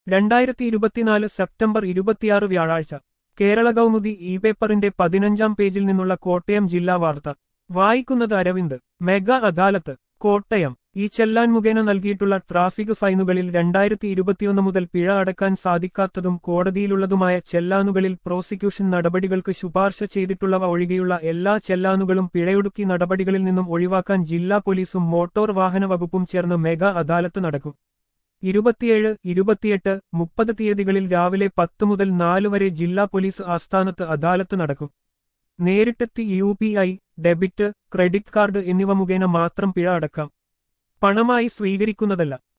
രണ്ടായിരത്തി ഇരുപത്തിനാല് സെപ്റ്റംബർ ഇരുപത്തിയാറ് വ്യാഴാഴ്ച കേരള കൗമുദി ഇ പേപ്പറിന്റെ പതിനഞ്ചാം പേജിൽ നിന്നുള്ള കോട്ടയം ജില്ലാ വാർത്ത വായിക്കുന്നത് അരവിന്ദ് മെഗാ അദാലത്ത് കോട്ടയം ഈ ചെല്ലാൻ മുഖേന നൽകിയിട്ടുള്ള ട്രാഫിക് ഫൈനുകളിൽ രണ്ടായിരത്തി ഇരുപത്തിയൊന്ന് മുതൽ പിഴ അടക്കാൻ സാധിക്കാത്തതും കോടതിയിലുള്ളതുമായ ചെല്ലാനുകളിൽ പ്രോസിക്യൂഷൻ നടപടികൾക്ക് ശുപാർശ ചെയ്തിട്ടുള്ളവ ഒഴികെയുള്ള എല്ലാ ചെല്ലാനുകളും പിഴയൊടുക്കി നടപടികളിൽ നിന്നും ഒഴിവാക്കാൻ ജില്ലാ പോലീസും മോട്ടോർ വാഹന വകുപ്പും ചേർന്ന് മെഗാ അദാലത്ത് നടക്കും ഇരുപത്തിയേഴ് ഇരുപത്തിയെട്ട് മുപ്പത് തീയതികളിൽ രാവിലെ പത്ത് മുതൽ നാല് വരെ ജില്ലാ പോലീസ് ആസ്ഥാനത്ത് അദാലത്ത് നടക്കും നേരിട്ടെത്തി U P I debit credit card എന്നിവ മുഖേന മാത്രം പിഴ അടക്കാം പണമായി സ്വീകരിക്കുന്നതല്ല